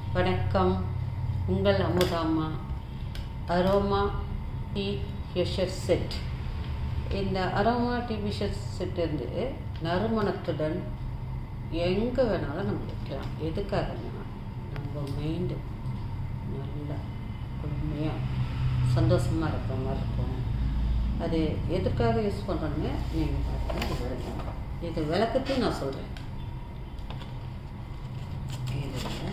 வணக்கம் உங்கள் அமுதாம்மா அரோமா டி ஃபிஷர் செட் இந்த அரோமா டி ஃபிஷர் செட் வந்து நறுமணத்துடன் எங்கே வேணாலும் நம்ம வைக்கலாம் எதுக்காகனா நம்ம மைண்டு நல்லா உண்மையாக சந்தோஷமாக இருக்கிற மாதிரி இருக்கும் அது எதுக்காக யூஸ் பண்ணுறோன்னு நீங்கள் பாருங்கள் இது வரைக்கும் இது விளக்கத்தையும் நான் சொல்கிறேன் இதில்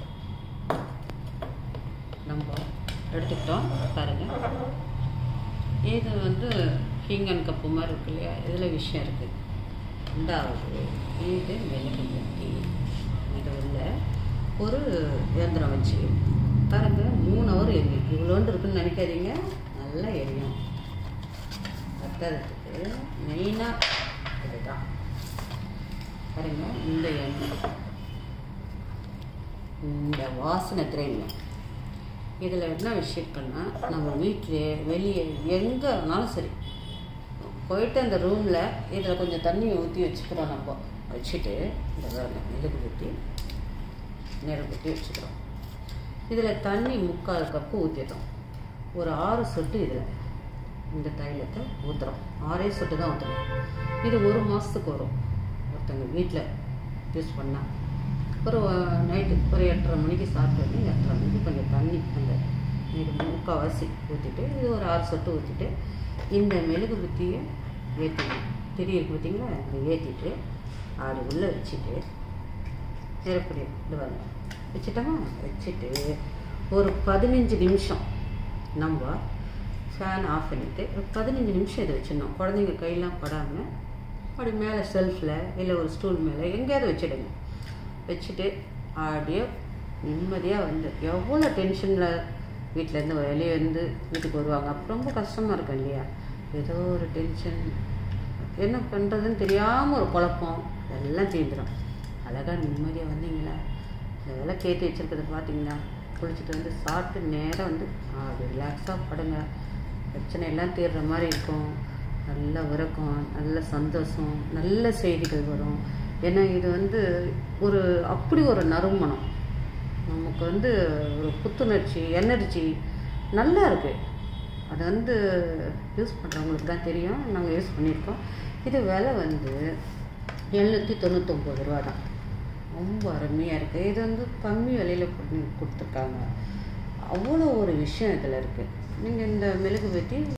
நம்ம எடுத்துக்கிட்டோம் பாருங்கள் இது வந்து ஹீங்கன் கப்பு மாதிரி இருக்கு இல்லையா இதில் விஷயம் இருக்குது ரெண்டாவது இது மிளகு வெட்டி இது உள்ள ஒரு இயந்திரம் வச்சு பாருங்கள் மூணு ஹவர் எரியும் இவ்வளோண்டு இருக்குன்னு நினைக்காதீங்க நல்லா எரியும் கத்துறதுக்கு மெயினாக இதுதான் பாருங்க இந்த எண்ணெய் இந்த வாசனை திரையில இதில் என்ன விஷயம்னா நம்ம வீட்டிலே வெளியே எங்கே வேணாலும் சரி போயிட்டு அந்த ரூமில் இதில் கொஞ்சம் தண்ணி ஊற்றி வச்சுக்கிறோம் நம்ம வச்சுட்டு இந்த நெருப்பு ஊற்றி நெருப்பு ஊற்றி வச்சுக்கிறோம் இதில் தண்ணி முக்கால் கப்பு ஊற்றிடுறோம் ஒரு ஆறு சொட்டு இதில் இந்த தைலத்தை ஊற்றுறோம் ஆறே சொட்டு தான் ஊற்றுறோம் இது ஒரு மாதத்துக்கு வரும் ஒருத்தங்க வீட்டில் யூஸ் பண்ணால் ஒரு நைட்டு ஒரு எட்டரை மணிக்கு சாப்பிட்டு எட்டரை மணிக்கு கொஞ்சம் தண்ணி அந்த இது முக்கால்வாசி ஊற்றிட்டு இது ஒரு ஆறு சொட்டு ஊற்றிட்டு இந்த மெழுகு புத்தியை ஏற்றிக்கணும் திரி இருக்கு பார்த்தீங்களா அதை ஏற்றிட்டு அது உள்ளே வச்சுட்டு நெருப்படி இது வரல வச்சுட்டோமா வச்சுட்டு ஒரு பதினஞ்சு நிமிஷம் நம்ம ஃபேன் ஆஃப் பண்ணிவிட்டு ஒரு பதினஞ்சு நிமிஷம் இதை வச்சிடணும் குழந்தைங்க கையெல்லாம் படாமல் அப்படி மேலே செல்ஃபில் இல்லை ஒரு ஸ்டூல் மேலே எங்கேயாவது வச்சிடுங்க வச்சுட்டு அப்படியே நிம்மதியாக வந்து எவ்வளோ டென்ஷனில் வீட்டிலேருந்து வெளியே வந்து வீட்டுக்கு வருவாங்க அப்போ ரொம்ப கஷ்டமாக இருக்கும் இல்லையா ஏதோ ஒரு டென்ஷன் என்ன பண்ணுறதுன்னு தெரியாமல் ஒரு குழப்பம் எல்லாம் தீர்ந்துடும் அழகாக நிம்மதியாக வந்தீங்களா இந்த வேலை கேட்டு வச்சுருக்கிறத பார்த்தீங்களா குளிச்சுட்டு வந்து சாப்பிட்டு நேராக வந்து அப்படி ரிலாக்ஸாக படுங்க பிரச்சனை எல்லாம் தீர்ற மாதிரி இருக்கும் நல்ல உறக்கம் நல்ல சந்தோஷம் நல்ல செய்திகள் வரும் ஏன்னா இது வந்து ஒரு அப்படி ஒரு நறுமணம் நமக்கு வந்து ஒரு புத்துணர்ச்சி எனர்ஜி நல்லா இருக்குது அது வந்து யூஸ் பண்ணுறவங்களுக்கு தான் தெரியும் நாங்கள் யூஸ் பண்ணியிருக்கோம் இது விலை வந்து எழுநூற்றி தொண்ணூத்தொம்பது ரூபா தான் ரொம்ப அருமையாக இருக்குது இது வந்து கம்மி விலையில் பண்ணி கொடுத்துருக்காங்க அவ்வளோ ஒரு விஷயம் இதில் இருக்குது நீங்கள் இந்த மெழுகு பற்றி